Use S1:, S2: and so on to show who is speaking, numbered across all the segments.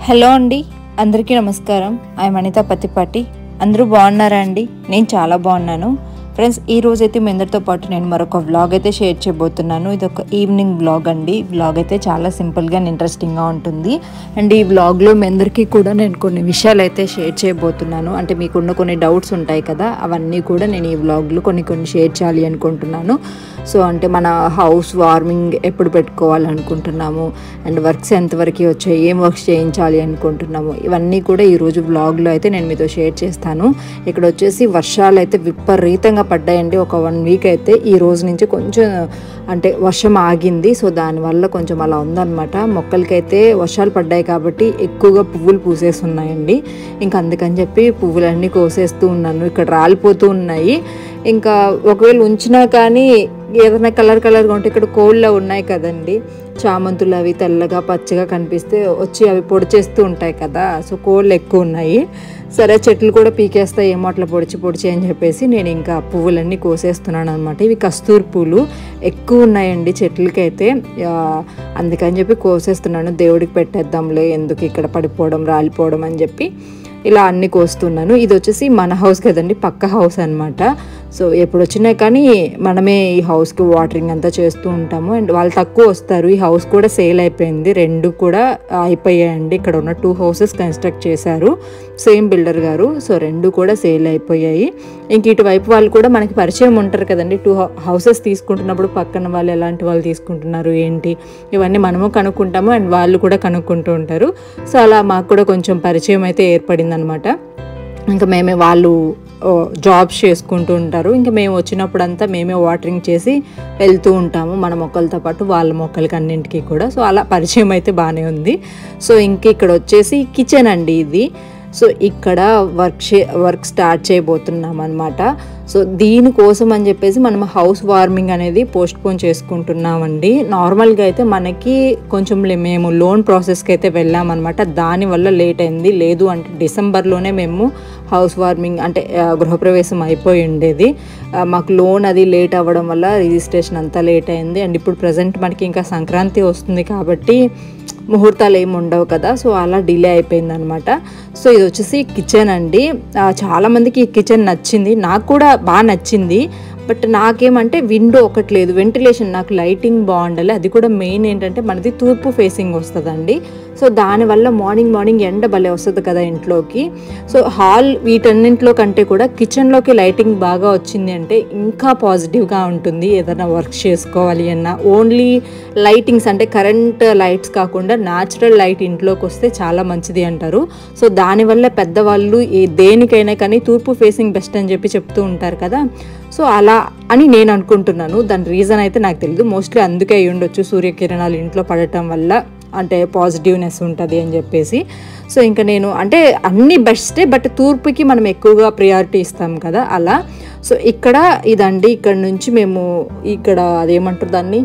S1: hello అండి అందరికీ నమస్కారం ఐ అనిత పత్తిపాటి అందరూ బాగున్నారా అండి నేను చాలా బాగున్నాను ఫ్రెండ్స్ ఈ రోజు అయితే మీ అందరితో పాటు నేను మరొక వ్లాగ్ అయితే షేర్ చేయబోతున్నాను ఇది ఒక ఈవినింగ్ వ్లాగ్ అండి వ్లాగ్ అయితే చాలా సింపుల్గా అండ్ ఇంట్రెస్టింగ్గా ఉంటుంది అండ్ ఈ వ్లాగ్లో మీ అందరికీ కూడా నేను కొన్ని విషయాలు అయితే షేర్ చేయబోతున్నాను అంటే మీకున్న కొన్ని డౌట్స్ ఉంటాయి కదా అవన్నీ కూడా నేను ఈ వ్లాగ్లో కొన్ని కొన్ని షేర్ చేయాలి అనుకుంటున్నాను సో అంటే మన హౌస్ వార్మింగ్ ఎప్పుడు పెట్టుకోవాలనుకుంటున్నాము అండ్ వర్క్స్ ఎంతవరకు వచ్చాయి ఏం వర్క్స్ చేయించాలి అనుకుంటున్నాము ఇవన్నీ కూడా ఈరోజు వ్లాగ్లో అయితే నేను మీతో షేర్ చేస్తాను ఇక్కడ వచ్చేసి వర్షాలు అయితే విపరీతంగా పడ్డాయండి ఒక వన్ వీక్ అయితే ఈ రోజు నుంచి కొంచెం అంటే వర్షం ఆగింది సో దానివల్ల కొంచెం అలా ఉందన్నమాట మొక్కలకైతే వర్షాలు పడ్డాయి కాబట్టి ఎక్కువగా పువ్వులు పూసేస్తున్నాయండి ఇంకా అందుకని చెప్పి పువ్వులన్నీ కోసేస్తూ ఉన్నాను ఇక్కడ రాలిపోతూ ఉన్నాయి ఇంకా ఒకవేళ ఉంచినా కానీ ఏదైనా కలర్ కలర్గా ఉంటే ఇక్కడ కోళ్ళ ఉన్నాయి కదండి చామంతులు అవి తెల్లగా పచ్చగా కనిపిస్తే వచ్చి అవి పొడి చేస్తూ ఉంటాయి కదా సో కోళ్ళు ఎక్కువ ఉన్నాయి సరే చెట్లు కూడా పీకేస్తాయి ఏమో అట్లా పొడిచి పొడిచి అని చెప్పేసి నేను ఇంకా పువ్వులన్నీ కోసేస్తున్నాను అనమాట ఇవి కస్తూరి పూలు ఎక్కువ ఉన్నాయండి చెట్లకైతే ఆ, అందుకని చెప్పి కోసేస్తున్నాను దేవుడికి పెట్టేద్దాంలే ఎందుకు ఇక్కడ పడిపోవడం రాలిపోవడం అని చెప్పి ఇలా అన్ని కోస్తున్నాను ఇది వచ్చేసి మన హౌస్ కదండి పక్క హౌస్ అన్నమాట సో ఎప్పుడు వచ్చినా కానీ మనమే ఈ హౌస్కి వాటరింగ్ అంతా చేస్తూ ఉంటాము అండ్ వాళ్ళు తక్కువ వస్తారు ఈ హౌస్ కూడా సేల్ అయిపోయింది రెండు కూడా అయిపోయాయండి ఇక్కడ ఉన్న టూ హౌసెస్ కన్స్ట్రక్ట్ చేశారు సేమ్ బిల్డర్ గారు సో రెండు కూడా సేల్ అయిపోయాయి ఇంక ఇటువైపు వాళ్ళు కూడా మనకి పరిచయం ఉంటారు కదండి టూ హౌసెస్ తీసుకుంటున్నప్పుడు పక్కన వాళ్ళు ఎలాంటి వాళ్ళు తీసుకుంటున్నారు ఏంటి ఇవన్నీ మనము కనుక్కుంటాము అండ్ వాళ్ళు కూడా కనుక్కుంటూ ఉంటారు సో అలా మాకు కూడా కొంచెం పరిచయం అయితే ఏర్పడిందనమాట ఇంకా మేమే వాళ్ళు ఓ, జాబ్స్ చేసుకుంటూ ఉంటారు ఇంకా మేము వచ్చినప్పుడంతా మేమే వాటరింగ్ చేసి వెళ్తూ ఉంటాము మన మొక్కలతో పాటు వాళ్ళ మొక్కలకి అన్నింటికి కూడా సో అలా పరిచయం అయితే బాగానే ఉంది సో ఇంక ఇక్కడ వచ్చేసి కిచెన్ అండి ఇది సో ఇక్కడ వర్క్ చే వర్క్ స్టార్ట్ చేయబోతున్నాం అనమాట సో దీనికోసం అని చెప్పేసి మనం హౌస్ వార్మింగ్ అనేది పోస్ట్ పోన్ చేసుకుంటున్నామండి నార్మల్గా అయితే మనకి కొంచెం లే- మేము లోన్ ప్రాసెస్కి అయితే వెళ్ళామన్నమాట దానివల్ల లేట్ అయింది లేదు అంటే డిసెంబర్లోనే మేము హౌస్ వార్మింగ్ అంటే ఆ, గృహప్రవేశం అయిపోయి ఉండేది ఆ, మాకు లోన్ అది లేట్ అవ్వడం వల్ల రిజిస్ట్రేషన్ అంతా లేట్ అయింది అండ్ ఇప్పుడు ప్రజెంట్ మనకి ఇంకా సంక్రాంతి వస్తుంది కాబట్టి ముహూర్తాలు ఏమి ఉండవు కదా సో అలా డిలే అయిపోయింది అనమాట సో ఇది వచ్చేసి కిచెన్ అండి ఆ, చాలా మందికి ఈ కిచెన్ నచ్చింది నాకు కూడా బాగా నచ్చింది బట్ నాకేమంటే విండో ఒకటి లేదు వెంటిలేషన్ నాకు లైటింగ్ బాగుండాలి అది కూడా మెయిన్ ఏంటంటే మనది తూర్పు ఫేసింగ్ వస్తుందండి సో దానివల్ల మార్నింగ్ మార్నింగ్ ఎండ భలే వస్తుంది కదా ఇంట్లోకి సో హాల్ వీటన్నింటిలో కంటే కూడా కిచెన్లోకి లైటింగ్ బాగా వచ్చింది అంటే ఇంకా పాజిటివ్గా ఉంటుంది ఏదైనా వర్క్ చేసుకోవాలి అన్నా ఓన్లీ లైటింగ్స్ అంటే కరెంట్ లైట్స్ కాకుండా న్యాచురల్ లైట్ ఇంట్లోకి వస్తే చాలా మంచిది అంటారు సో దానివల్ల పెద్దవాళ్ళు ఏ దేనికైనా కానీ తూర్పు ఫేసింగ్ బెస్ట్ అని చెప్పి చెప్తూ ఉంటారు కదా సో అలా అని నేను అనుకుంటున్నాను దాని రీజన్ అయితే నాకు తెలియదు మోస్ట్లీ అందుకే అయి ఉండొచ్చు సూర్యకిరణాలు ఇంట్లో పడటం వల్ల అంటే పాజిటివ్నెస్ ఉంటుంది అని చెప్పేసి సో ఇంకా నేను అంటే అన్ని బెస్టే బట్ తూర్పుకి మనం ఎక్కువగా ప్రియారిటీ ఇస్తాం కదా అలా సో ఇక్కడ ఇదండి ఇక్కడ నుంచి మేము ఇక్కడ అదేమంటారు దాన్ని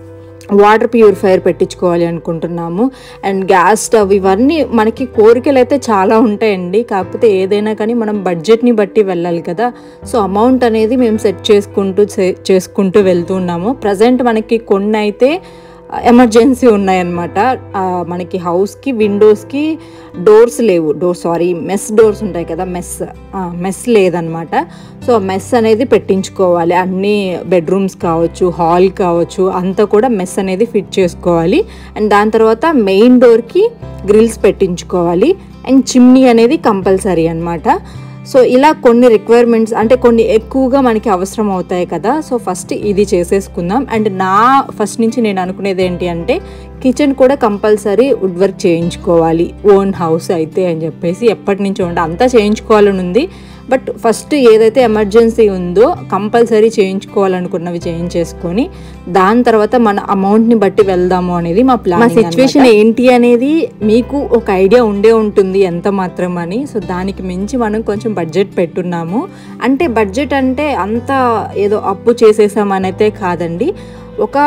S1: వాటర్ ప్యూరిఫైయర్ పెట్టించుకోవాలి అనుకుంటున్నాము అండ్ గ్యాస్ స్టవ్ ఇవన్నీ మనకి కోరికలు అయితే చాలా ఉంటాయండి కాకపోతే ఏదైనా కానీ మనం బడ్జెట్ని బట్టి వెళ్ళాలి కదా సో అమౌంట్ అనేది మేము సెట్ చేసుకుంటూ చే- చేసుకుంటూ వెళ్తున్నాము ప్రజెంట్ మనకి కొన్ని అయితే ఎమర్జెన్సీ ఉన్నాయన్నమాట ఆ, మనకి హౌస్కి విండోస్కి డోర్స్ లేవు డోర్ సారీ మెస్ డోర్స్ ఉంటాయి కదా మెస్ మెస్ లేదనమాట సో మెస్ అనేది పెట్టించుకోవాలి అన్ని బెడ్రూమ్స్ కావచ్చు హాల్ కావచ్చు అంతా కూడా మెస్ అనేది ఫిట్ చేసుకోవాలి అండ్ దాని తర్వాత మెయిన్ డోర్కి గ్రిల్స్ పెట్టించుకోవాలి అండ్ చిమ్నీ అనేది కంపల్సరీ అన్నమాట సో ఇలా కొన్ని రిక్వైర్మెంట్స్ అంటే కొన్ని ఎక్కువగా మనకి అవసరం అవుతాయి కదా సో ఫస్ట్ ఇది చేసేసుకుందాం అండ్ నా ఫస్ట్ నుంచి నేను అనుకునేది ఏంటి అంటే కిచెన్ కూడా కంపల్సరీ వుడ్ వర్క్ చేయించుకోవాలి ఓన్ హౌస్ అయితే అని చెప్పేసి ఎప్పటి నుంచో ఉండే అంతా చేయించుకోవాలని ఉంది బట్ ఫస్ట్ ఏదైతే ఎమర్జెన్సీ ఉందో కంపల్సరీ చేయించుకోవాలనుకున్నవి చేయించేసుకొని దాని తర్వాత మన అమౌంట్ని బట్టి వెళ్దాము అనేది మా ప్లాన్ మా సిచ్యువేషన్ ఏంటి అనేది మీకు ఒక ఐడియా ఉండే ఉంటుంది ఎంత మాత్రం అని సో దానికి మించి మనం కొంచెం బడ్జెట్ పెట్టున్నాము అంటే బడ్జెట్ అంటే అంత ఏదో అప్పు చేసేసామనైతే కాదండి ఒక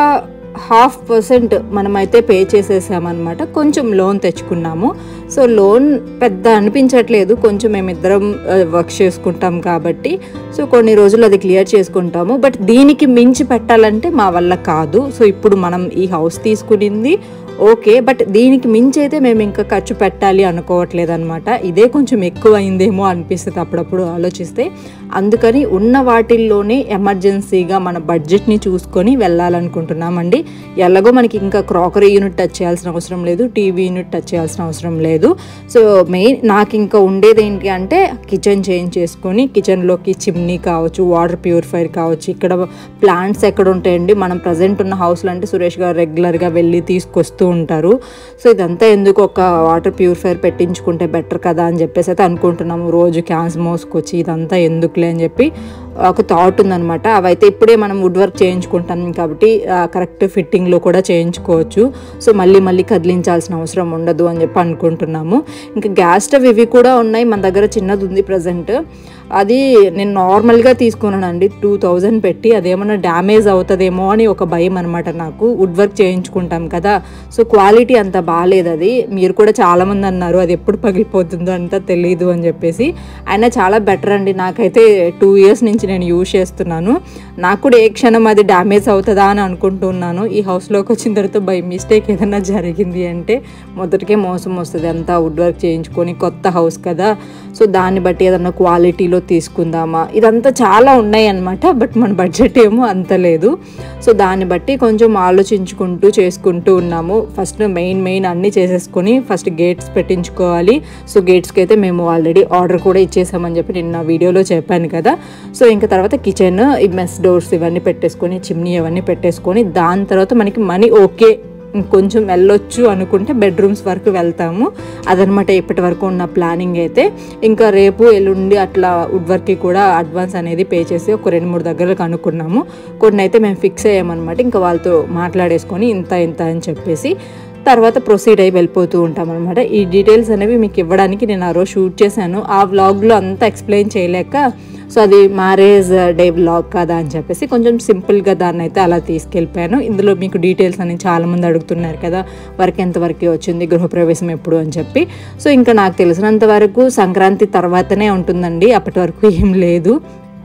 S1: హాఫ్ పర్సెంట్ మనమైతే పే చేసేసామన్నమాట కొంచెం లోన్ తెచ్చుకున్నాము సో లోన్ పెద్ద అనిపించట్లేదు కొంచెం మేమిద్దరం వర్క్ చేసుకుంటాం కాబట్టి సో కొన్ని రోజులు అది క్లియర్ చేసుకుంటాము బట్ దీనికి మించి పెట్టాలంటే మా వల్ల కాదు సో ఇప్పుడు మనం ఈ హౌస్ తీసుకునింది ఓకే బట్ దీనికి మించి అయితే మేము ఇంకా ఖర్చు పెట్టాలి అనుకోవట్లేదు అనమాట ఇదే కొంచెం ఎక్కువ అయిందేమో అనిపిస్తుంది అప్పుడప్పుడు ఆలోచిస్తే అందుకని ఉన్న వాటిల్లోనే ఎమర్జెన్సీగా మన బడ్జెట్ని చూసుకొని వెళ్ళాలనుకుంటున్నామండి ఎలాగో మనకి ఇంకా క్రాకరీ యూనిట్ టచ్ చేయాల్సిన అవసరం లేదు టీవీ యూనిట్ టచ్ చేయాల్సిన అవసరం లేదు సో మెయిన్ నాకు ఇంకా ఉండేది ఏంటి అంటే కిచెన్ చేంజ్ చేసుకొని కిచెన్లోకి చిమ్నీ కావచ్చు వాటర్ ప్యూరిఫైర్ కావచ్చు ఇక్కడ ప్లాంట్స్ ఎక్కడ ఉంటాయండి మనం ప్రజెంట్ ఉన్న హౌస్లో అంటే సురేష్ గారు రెగ్యులర్గా వెళ్ళి తీసుకొస్తూ ఉంటారు సో ఇదంతా ఎందుకు ఒక వాటర్ ప్యూరిఫైర్ పెట్టించుకుంటే బెటర్ కదా అని చెప్పేసి అయితే అనుకుంటున్నాము రోజు క్యాన్స్ మోసుకొచ్చి ఇదంతా ఎందుకులే అని చెప్పి ఒక థాట్ ఉందనమాట అవైతే ఇప్పుడే మనం వుడ్ వర్క్ చేయించుకుంటాం కాబట్టి కరెక్ట్ ఫిట్టింగ్లో కూడా చేయించుకోవచ్చు సో మళ్ళీ మళ్ళీ కదిలించాల్సిన అవసరం ఉండదు అని చెప్పి అనుకుంటున్నాము ఇంకా గ్యాస్ స్టవ్ ఇవి కూడా ఉన్నాయి మన దగ్గర చిన్నది ఉంది ప్రజెంట్ అది నేను నార్మల్గా తీసుకున్నానండి టూ థౌజండ్ పెట్టి అదేమన్నా డ్యామేజ్ అవుతుందేమో అని ఒక భయం అనమాట నాకు వుడ్ వర్క్ చేయించుకుంటాం కదా సో క్వాలిటీ అంత బాగాలేదు అది మీరు కూడా చాలామంది అన్నారు అది ఎప్పుడు పగిలిపోతుందో అంతా తెలియదు అని చెప్పేసి అయినా చాలా బెటర్ అండి నాకైతే టూ ఇయర్స్ నుంచి నేను యూజ్ చేస్తున్నాను నాకు కూడా ఏ క్షణం అది డ్యామేజ్ అవుతుందా అని అనుకుంటున్నాను ఈ హౌస్లోకి వచ్చిన తర్వాత బై మిస్టేక్ ఏదైనా జరిగింది అంటే మొదటికే మోసం వస్తుంది అంతా వుడ్ వర్క్ చేయించుకొని కొత్త హౌస్ కదా సో దాన్ని బట్టి ఏదన్నా క్వాలిటీలో తీసుకుందామా ఇదంతా చాలా ఉన్నాయి అన్నమాట బట్ మన బడ్జెట్ ఏమో అంత లేదు సో దాన్ని బట్టి కొంచెం ఆలోచించుకుంటూ చేసుకుంటూ ఉన్నాము ఫస్ట్ మెయిన్ మెయిన్ అన్నీ చేసేసుకొని ఫస్ట్ గేట్స్ పెట్టించుకోవాలి సో గేట్స్కి అయితే మేము ఆల్రెడీ ఆర్డర్ కూడా ఇచ్చేసామని చెప్పి నిన్న వీడియోలో చెప్పాను కదా సో ఇంకా తర్వాత కిచెన్ ఈ మెస్ డోర్స్ ఇవన్నీ పెట్టేసుకొని చిమ్నీ ఇవన్నీ పెట్టేసుకొని దాని తర్వాత మనకి మనీ ఓకే కొంచెం వెళ్ళొచ్చు అనుకుంటే బెడ్రూమ్స్ వరకు వెళ్తాము అదనమాట ఇప్పటి వరకు ఉన్న ప్లానింగ్ అయితే ఇంకా రేపు ఎల్లుండి అట్లా వుడ్ వర్క్కి కూడా అడ్వాన్స్ అనేది పే చేసి ఒక రెండు మూడు దగ్గరకు అనుకున్నాము కొన్ని అయితే మేము ఫిక్స్ అయ్యామన్నమాట ఇంకా వాళ్ళతో మాట్లాడేసుకొని ఇంత ఇంత అని చెప్పేసి తర్వాత ప్రొసీడ్ అయ్యి వెళ్ళిపోతూ ఉంటాం అనమాట ఈ డీటెయిల్స్ అనేవి మీకు ఇవ్వడానికి నేను ఆ రోజు షూట్ చేశాను ఆ వ్లాగ్లో అంతా ఎక్స్ప్లెయిన్ చేయలేక సో అది మ్యారేజ్ డే వ్లాగ్ కదా అని చెప్పేసి కొంచెం సింపుల్గా దాన్ని అయితే అలా తీసుకెళ్ళిపోయాను ఇందులో మీకు డీటెయిల్స్ అని చాలామంది అడుగుతున్నారు కదా వర్క్ ఎంతవరకు వచ్చింది గృహప్రవేశం ఎప్పుడు అని చెప్పి సో ఇంకా నాకు తెలిసినంత వరకు సంక్రాంతి తర్వాతనే ఉంటుందండి అప్పటి వరకు ఏం లేదు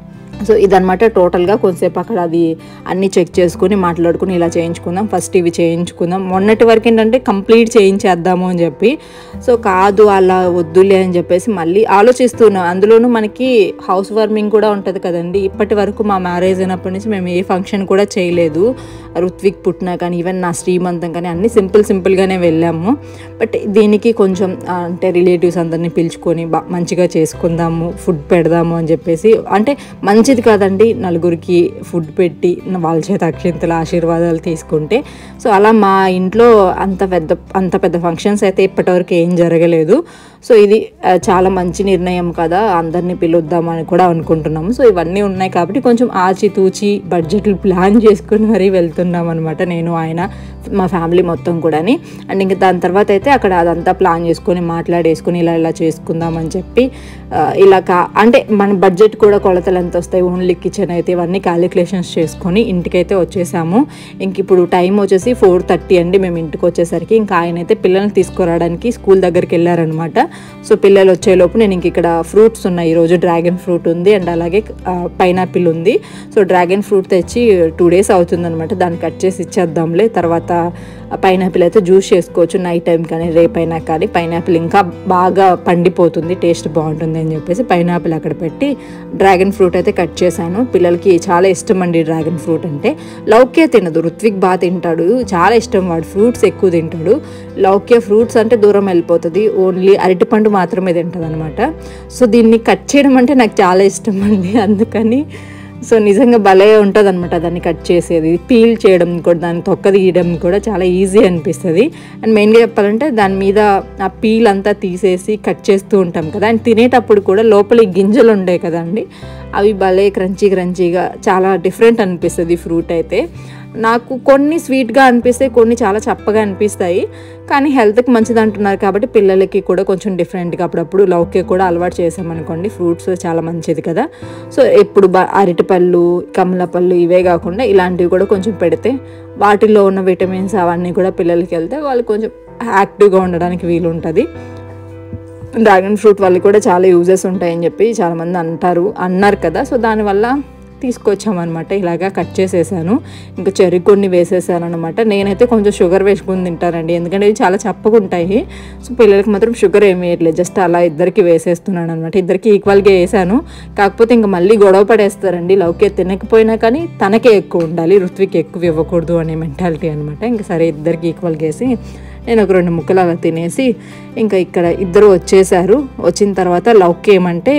S1: సో ఇదనమాట టోటల్గా కొంతసేపు అక్కడ అది అన్నీ చెక్ చేసుకుని మాట్లాడుకుని ఇలా చేయించుకుందాం ఫస్ట్ ఇవి చేయించుకుందాం మొన్నటి వరకు ఏంటంటే కంప్లీట్ చేయించేద్దాము అని చెప్పి సో కాదు అలా వద్దులే అని చెప్పేసి మళ్ళీ ఆలోచిస్తున్నాం అందులోనూ మనకి హౌస్ వార్మింగ్ కూడా ఉంటుంది కదండి ఇప్పటి వరకు మా మ్యారేజ్ అయినప్పటి నుంచి మేము ఏ ఫంక్షన్ కూడా చేయలేదు రుత్విక్ పుట్టినా కానీ ఈవెన్ నా శ్రీమంతం కానీ అన్నీ సింపుల్ సింపుల్గానే వెళ్ళాము బట్ దీనికి కొంచెం ఆ, అంటే రిలేటివ్స్ అందరినీ పిలుచుకొని బా మంచిగా చేసుకుందాము ఫుడ్ పెడదాము అని చెప్పేసి అంటే మంచిది కాదండి నలుగురికి ఫుడ్ పెట్టి వాళ్ళ చేత అక్షింతల ఆశీర్వాదాలు తీసుకుంటే సో అలా మా ఇంట్లో అంత పెద్ద అంత పెద్ద ఫంక్షన్స్ అయితే ఇప్పటివరకు ఏం జరగలేదు సో ఇది ఆ, చాలా మంచి నిర్ణయం కదా అందరినీ పిలుద్దామని కూడా అనుకుంటున్నాము సో ఇవన్నీ ఉన్నాయి కాబట్టి కొంచెం ఆచితూచి బడ్జెట్లు ప్లాన్ చేసుకుని మరీ వెళ్తున్నాం అనమాట నేను ఆయన మా ఫ్యామిలీ మొత్తం కూడాని అండ్ ఇంకా దాని తర్వాత అయితే అక్కడ అదంతా ప్లాన్ చేసుకొని మాట్లాడేసుకొని ఇలా ఇలా చేసుకుందామని చెప్పి ఆ, ఇలా కా అంటే మన బడ్జెట్ కూడా కొలతలు ఎంత వస్తాయి ఓన్లీ కిచెన్ అయితే ఇవన్నీ క్యాలిక్యులేషన్స్ చేసుకొని ఇంటికైతే వచ్చేసాము ఇంక ఇప్పుడు టైం వచ్చేసి ఫోర్ థర్టీ అండి మేము ఇంటికి వచ్చేసరికి ఇంకా ఆయన అయితే పిల్లల్ని తీసుకురావడానికి స్కూల్ దగ్గరికి వెళ్ళారనమాట సో పిల్లలు వచ్చేలోపు నేను ఇంక ఇక్కడ ఫ్రూట్స్ ఉన్నాయి ఈరోజు డ్రాగన్ ఫ్రూట్ ఉంది అండ్ అలాగే పైనాపిల్ ఉంది సో డ్రాగన్ ఫ్రూట్ తెచ్చి టూ డేస్ అవుతుందన్నమాట దాన్ని కట్ చేసి ఇచ్చేద్దాంలే తర్వాత పైనాపిల్ అయితే జ్యూస్ చేసుకోవచ్చు నైట్ టైం కానీ రేపైనా కానీ పైనాపిల్ ఇంకా బాగా పండిపోతుంది టేస్ట్ బాగుంటుంది అని చెప్పేసి పైనాపిల్ అక్కడ పెట్టి డ్రాగన్ ఫ్రూట్ అయితే కట్ చేశాను పిల్లలకి చాలా ఇష్టం అండి డ్రాగన్ ఫ్రూట్ అంటే లౌక్య తినదు రుత్విక్ బాగా తింటాడు చాలా ఇష్టం వాడు ఫ్రూట్స్ ఎక్కువ తింటాడు లౌక్య ఫ్రూట్స్ అంటే దూరం వెళ్ళిపోతుంది ఓన్లీ అరటిపండు మాత్రమే తింటుంది అనమాట సో దీన్ని కట్ చేయడం అంటే నాకు చాలా ఇష్టం అండి అందుకని సో నిజంగా భలే ఉంటుంది అనమాట దాన్ని కట్ చేసేది పీల్ చేయడం కూడా దాన్ని తొక్క తీయడం కూడా చాలా ఈజీ అనిపిస్తుంది అండ్ మెయిన్గా చెప్పాలంటే దాని మీద ఆ పీల్ అంతా తీసేసి కట్ చేస్తూ ఉంటాం కదా అండ్ తినేటప్పుడు కూడా లోపల ఈ గింజలు ఉండే కదండి అవి భలే క్రంచీ క్రంచీగా చాలా డిఫరెంట్ అనిపిస్తుంది ఫ్రూట్ అయితే నాకు కొన్ని స్వీట్గా అనిపిస్తాయి కొన్ని చాలా చప్పగా అనిపిస్తాయి కానీ హెల్త్కి మంచిది అంటున్నారు కాబట్టి పిల్లలకి కూడా కొంచెం డిఫరెంట్గా అప్పుడప్పుడు లౌకే కూడా అలవాటు చేసామనుకోండి ఫ్రూట్స్ చాలా మంచిది కదా సో ఎప్పుడు బా అరటిపళ్ళు కమలపళ్ళు ఇవే కాకుండా ఇలాంటివి కూడా కొంచెం పెడితే వాటిలో ఉన్న విటమిన్స్ అవన్నీ కూడా పిల్లలకి వెళ్తే వాళ్ళు కొంచెం యాక్టివ్గా ఉండడానికి వీలు ఉంటుంది డ్రాగన్ ఫ్రూట్ వల్ల కూడా చాలా యూజెస్ ఉంటాయని చెప్పి చాలామంది అంటారు అన్నారు కదా సో దానివల్ల తీసుకొచ్చామన్నమాట ఇలాగా కట్ చేసేసాను ఇంకా చెర్రీ కొన్ని వేసేసాను అనమాట నేనైతే కొంచెం షుగర్ వేసుకుని తింటానండి ఎందుకంటే ఇవి చాలా చప్పగా ఉంటాయి సో పిల్లలకి మాత్రం షుగర్ ఏమి వేయట్లేదు జస్ట్ అలా ఇద్దరికి వేసేస్తున్నాను అనమాట ఇద్దరికి ఈక్వల్గా వేసాను కాకపోతే ఇంకా మళ్ళీ గొడవ పడేస్తారండి లౌకే తినకపోయినా కానీ తనకే ఎక్కువ ఉండాలి ఋత్వికి ఎక్కువ ఇవ్వకూడదు అనే మెంటాలిటీ అనమాట ఇంకా సరే ఇద్దరికి ఈక్వల్గా వేసి నేను ఒక రెండు ముక్కలు అలా తినేసి ఇంకా ఇక్కడ ఇద్దరు వచ్చేసారు వచ్చిన తర్వాత లౌకి ఏమంటే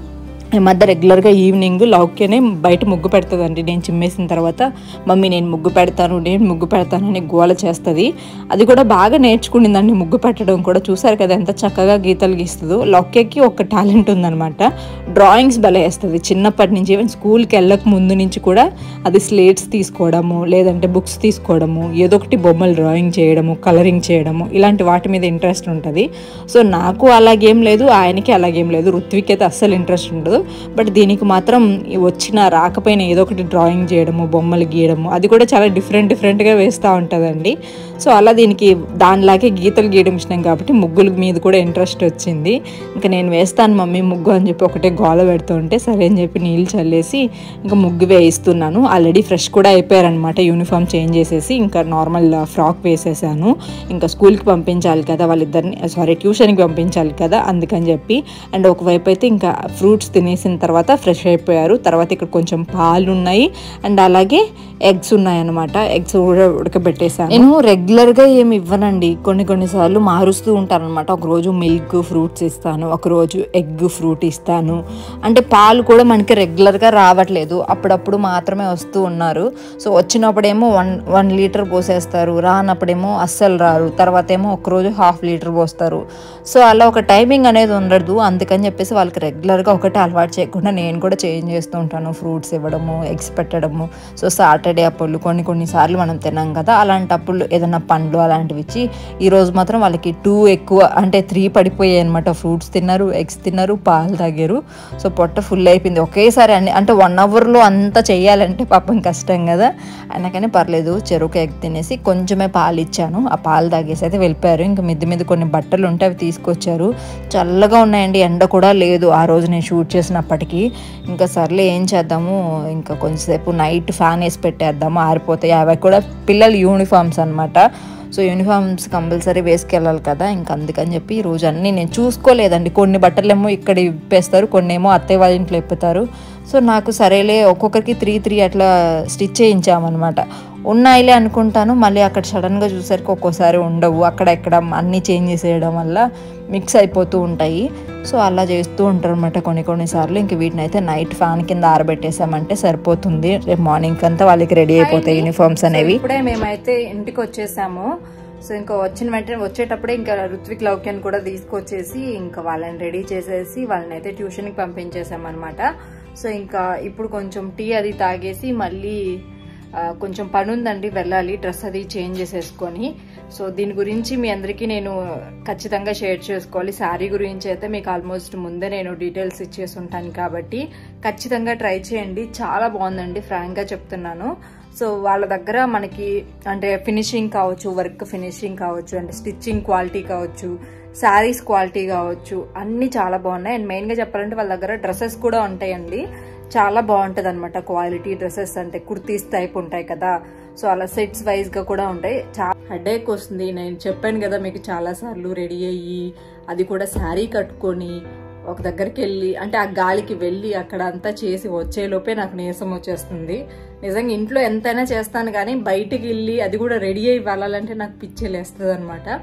S1: ఈ మధ్య రెగ్యులర్గా ఈవినింగ్ లౌక్యనే బయట ముగ్గు పెడుతుందండి నేను చిమ్మేసిన తర్వాత మమ్మీ నేను ముగ్గు పెడతాను నేను ముగ్గు పెడతాను అని గోల చేస్తుంది అది కూడా బాగా నేర్చుకునిందండి ముగ్గు పెట్టడం కూడా చూసారు కదా ఎంత చక్కగా గీతలు గీస్తుందో లౌక్యకి ఒక టాలెంట్ ఉందన్నమాట డ్రాయింగ్స్ భలే వేస్తుంది చిన్నప్పటి నుంచి ఈవెన్ స్కూల్కి వెళ్ళక ముందు నుంచి కూడా అది స్లేట్స్ తీసుకోవడము లేదంటే బుక్స్ తీసుకోవడము ఏదో ఒకటి బొమ్మలు డ్రాయింగ్ చేయడము కలరింగ్ చేయడము ఇలాంటి వాటి మీద ఇంట్రెస్ట్ ఉంటుంది సో నాకు అలాగేం లేదు ఆయనకి అలాగేం లేదు ఋత్విక్ అయితే అస్సలు ఇంట్రెస్ట్ ఉండదు బట్ దీనికి మాత్రం ఈ వచ్చిన రాకపోయినా ఏదో ఒకటి డ్రాయింగ్ చేయడము బొమ్మలు గీయడము అది కూడా చాలా డిఫరెంట్ డిఫరెంట్గా వేస్తూ ఉంటుందండి సో అలా దీనికి దానిలాగే గీతలు గీయడం ఇష్టం కాబట్టి ముగ్గుల మీద కూడా ఇంట్రెస్ట్ వచ్చింది ఇంకా నేను వేస్తాను మమ్మీ ముగ్గు అని చెప్పి ఒకటే గోల పెడుతూ ఉంటే సరే అని చెప్పి నీళ్ళు చల్లేసి ఇంకా ముగ్గు వేయిస్తున్నాను ఆల్రెడీ ఫ్రెష్ కూడా అయిపోయారనమాట యూనిఫామ్ చేంజ్ చేసేసి ఇంకా నార్మల్ ఫ్రాక్ వేసేసాను ఇంకా స్కూల్కి పంపించాలి కదా వాళ్ళిద్దరిని సారీ ట్యూషన్కి పంపించాలి కదా అందుకని చెప్పి అండ్ ఒకవైపు అయితే ఇంకా ఫ్రూట్స్ తినేసిన తర్వాత ఫ్రెష్ అయిపోయారు తర్వాత ఇక్కడ కొంచెం పాలు ఉన్నాయి అండ్ అలాగే ఎగ్స్ ఉన్నాయి అనమాట ఎగ్స్ కూడా ఉడకబెట్టేసాను నేను రెగ్యులర్గా ఏమి ఇవ్వనండి కొన్ని కొన్నిసార్లు మారుస్తూ ఉంటాను అనమాట ఒకరోజు మిల్క్ ఫ్రూట్స్ ఇస్తాను ఒకరోజు ఎగ్ ఫ్రూట్ ఇస్తాను అంటే పాలు కూడా మనకి రెగ్యులర్గా రావట్లేదు అప్పుడప్పుడు మాత్రమే వస్తూ ఉన్నారు సో వచ్చినప్పుడేమో వన్ వన్ లీటర్ పోసేస్తారు రానప్పుడేమో అస్సలు రారు తర్వాత ఏమో ఒకరోజు హాఫ్ లీటర్ పోస్తారు సో అలా ఒక టైమింగ్ అనేది ఉండదు అందుకని చెప్పేసి వాళ్ళకి రెగ్యులర్గా ఒకటే అలవాటు చేయకుండా నేను కూడా చేంజ్ చేస్తూ ఉంటాను ఫ్రూట్స్ ఇవ్వడము ఎగ్స్ పెట్టడము సో సాటర్డే అప్పుడు కొన్ని కొన్నిసార్లు మనం తినాం కదా అలాంటప్పుడు ఏదైనా పండ్లు అలాంటివి ఇచ్చి ఈరోజు మాత్రం వాళ్ళకి టూ ఎక్కువ అంటే త్రీ పడిపోయాయి అనమాట ఫ్రూట్స్ తిన్నారు ఎగ్స్ తిన్నారు పాలు తాగారు సో పొట్ట ఫుల్ అయిపోయింది ఒకేసారి అన్ని అంటే వన్ అవర్లో అంతా చేయాలంటే పాపం కష్టం కదా అయినా పర్లేదు చెరుకు ఎగ్ తినేసి కొంచెమే పాలు ఇచ్చాను ఆ పాలు తాగేసి అయితే వెళ్ళిపోయారు ఇంకా మిద్ది మీద కొన్ని బట్టలు ఉంటే అవి తీసుకొచ్చారు చల్లగా ఉన్నాయండి ఎండ కూడా లేదు ఆ రోజు నేను షూట్ చేసినప్పటికీ ఇంకా సర్లే ఏం చేద్దాము ఇంకా కొంచెంసేపు నైట్ ఫ్యాన్ వేసి పెట్టేద్దాము ఆరిపోతాయి అవి కూడా పిల్లల యూనిఫామ్స్ అనమాట సో యూనిఫామ్స్ కంపల్సరీ వేసుకెళ్ళాలి కదా ఇంకా అందుకని చెప్పి ఈ రోజు అన్నీ నేను చూసుకోలేదండి కొన్ని బట్టలేమో ఇక్కడ ఇప్పేస్తారు కొన్ని ఏమో అత్తయ్య వాళ్ళ ఇంట్లో ఇప్పుతారు సో నాకు సరేలే ఒక్కొక్కరికి త్రీ త్రీ అట్లా స్టిచ్ చేయించామన్నమాట ఉన్నాయిలే అనుకుంటాను మళ్ళీ అక్కడ సడన్గా చూసరికి ఒక్కోసారి ఉండవు అక్కడ ఇక్కడ అన్నీ చేంజ్ చేసేయడం వల్ల మిక్స్ అయిపోతూ ఉంటాయి సో అలా చేస్తూ ఉంటారు అనమాట కొన్ని కొన్నిసార్లు ఇంక వీటిని అయితే నైట్ ఫ్యాన్ కింద ఆరబెట్టేసామంటే సరిపోతుంది రేపు మార్నింగ్ అంతా వాళ్ళకి రెడీ అయిపోతాయి యూనిఫామ్స్ అనేవి ఇప్పుడే మేమైతే ఇంటికి వచ్చేసాము సో ఇంకా వచ్చిన వెంటనే వచ్చేటప్పుడే ఇంకా ఋత్విక్ లౌక్యాన్ని కూడా తీసుకొచ్చేసి ఇంకా వాళ్ళని రెడీ చేసేసి వాళ్ళని అయితే ట్యూషన్కి పంపించేసామన్నమాట సో ఇంకా ఇప్పుడు కొంచెం టీ అది తాగేసి మళ్ళీ ఆ, కొంచెం పని ఉందండి వెళ్ళాలి డ్రెస్ అది చేంజ్ చేసేసుకొని సో దీని గురించి మీ అందరికీ నేను ఖచ్చితంగా షేర్ చేసుకోవాలి శారీ గురించి అయితే మీకు ఆల్మోస్ట్ ముందే నేను డీటెయిల్స్ ఇచ్చేసి ఉంటాను కాబట్టి ఖచ్చితంగా ట్రై చేయండి చాలా బాగుందండి ఫ్రాంక్గా చెప్తున్నాను సో వాళ్ళ దగ్గర మనకి అంటే ఫినిషింగ్ కావచ్చు వర్క్ ఫినిషింగ్ కావచ్చు అంటే స్టిచ్చింగ్ క్వాలిటీ కావచ్చు శారీస్ క్వాలిటీ కావచ్చు అన్నీ చాలా బాగున్నాయి అండ్ మెయిన్గా చెప్పాలంటే వాళ్ళ దగ్గర డ్రెస్సెస్ కూడా ఉంటాయండి చాలా బాగుంటుంది అనమాట క్వాలిటీ డ్రెస్సెస్ అంటే కుర్తీస్ టైప్ ఉంటాయి కదా సో అలా సెట్స్ వైజ్ గా కూడా ఉంటాయి చాలా హెడేక్ వస్తుంది నేను చెప్పాను కదా మీకు చాలా సార్లు రెడీ అయ్యి అది కూడా శారీ కట్టుకొని ఒక దగ్గరికి వెళ్ళి అంటే ఆ గాలికి వెళ్ళి అక్కడ అంతా చేసి వచ్చేలోపే నాకు నీరసం వచ్చేస్తుంది నిజంగా ఇంట్లో ఎంతైనా చేస్తాను కానీ బయటికి వెళ్ళి అది కూడా రెడీ అయ్యి వెళ్ళాలంటే నాకు పిచ్చేలేస్తుంది అనమాట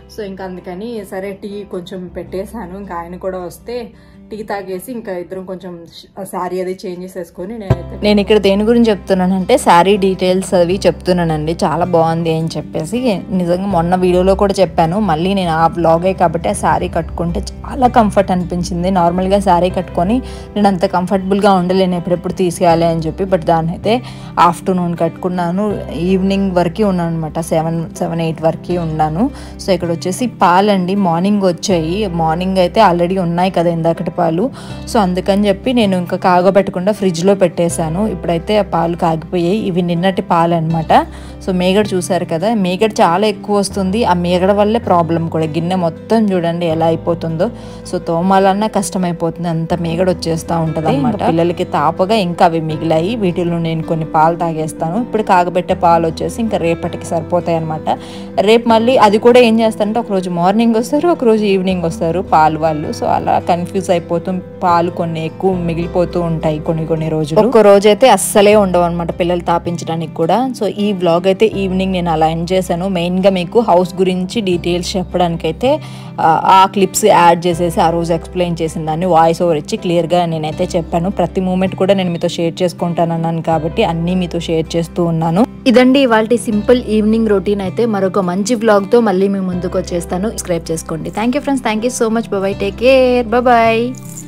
S1: సో ఇంకా అందుకని సరే టీ కొంచెం పెట్టేశాను ఇంకా ఆయన కూడా వస్తే టీ తాగేసి ఇంకా ఇద్దరం కొంచెం శారీ అది చేంజ్ చేసేసుకొని నేనైతే నేను ఇక్కడ దేని గురించి చెప్తున్నానంటే శారీ డీటెయిల్స్ అవి చెప్తున్నానండి చాలా బాగుంది అని చెప్పేసి నిజంగా మొన్న వీడియోలో కూడా చెప్పాను మళ్ళీ నేను ఆ బ్లాగే కాబట్టి ఆ శారీ కట్టుకుంటే చాలా కంఫర్ట్ అనిపించింది నార్మల్గా శారీ కట్టుకొని నేను అంత కంఫర్టబుల్గా ఉండలేను ఎప్పుడెప్పుడు తీసేయాలి అని చెప్పి బట్ దాన్ని అయితే ఆఫ్టర్నూన్ కట్టుకున్నాను ఈవినింగ్ వరకు ఉన్నాను అనమాట సెవెన్ సెవెన్ ఎయిట్ వరకు ఉన్నాను సో ఇక్కడ వచ్చేసి పాలండి మార్నింగ్ వచ్చాయి మార్నింగ్ అయితే ఆల్రెడీ ఉన్నాయి కదా ఇందాకటి పాలు సో అందుకని చెప్పి నేను ఇంకా కాగబెట్టకుండా ఫ్రిడ్జ్లో పెట్టేశాను ఇప్పుడైతే ఆ పాలు కాగిపోయాయి ఇవి నిన్నటి పాలు అనమాట సో మేగడ చూసారు కదా మేగడ చాలా ఎక్కువ వస్తుంది ఆ మేగడ వల్లే ప్రాబ్లం కూడా గిన్నె మొత్తం చూడండి ఎలా అయిపోతుందో సో తోమాలన్నా కష్టమైపోతుంది అంత మేగడ వచ్చేస్తూ ఉంటుంది అనమాట పిల్లలకి తాపగా ఇంకా అవి మిగిలాయి వీటిలో నేను కొన్ని పాలు తాగేస్తాను ఇప్పుడు కాగబెట్టే పాలు వచ్చేసి ఇంకా రేపటికి సరిపోతాయి అనమాట రేపు మళ్ళీ అది కూడా ఏం చేస్తారంటే ఒకరోజు మార్నింగ్ వస్తారు ఒకరోజు ఈవినింగ్ వస్తారు పాలు వాళ్ళు సో అలా కన్ఫ్యూజ్ అయిపోతూ పాలు కొన్ని ఎక్కువ మిగిలిపోతూ ఉంటాయి కొన్ని కొన్ని రోజులు ఒక్క రోజు అయితే అస్సలే ఉండవు అనమాట పిల్లలు తాపించడానికి కూడా సో ఈ వ్లాగ్ అయితే ఈవినింగ్ నేను అలా ఎండ్ చేశాను మెయిన్గా మీకు హౌస్ గురించి డీటెయిల్స్ చెప్పడానికి అయితే ఆ, ఆ క్లిప్స్ యాడ్ చేసేసి ఆ రోజు ఎక్స్ప్లెయిన్ చేసిన దాన్ని వాయిస్ ఓవర్ ఇచ్చి క్లియర్గా నేనైతే చెప్పాను ప్రతి మూమెంట్ కూడా నేను మీతో షేర్ చేసుకుంటానన్నాను కాబట్టి అన్నీ మీతో షేర్ చేస్తూ ఉన్నాను ఇదండి ఇవాళ సింపుల్ ఈవినింగ్ రొటీన్ అయితే మరొక మంచి వ్లాగ్తో మళ్ళీ మీ ముందుకు వచ్చేస్తాను సబ్స్క్రైబ్ చేసుకోండి thank you friends thank you so much bye take care bye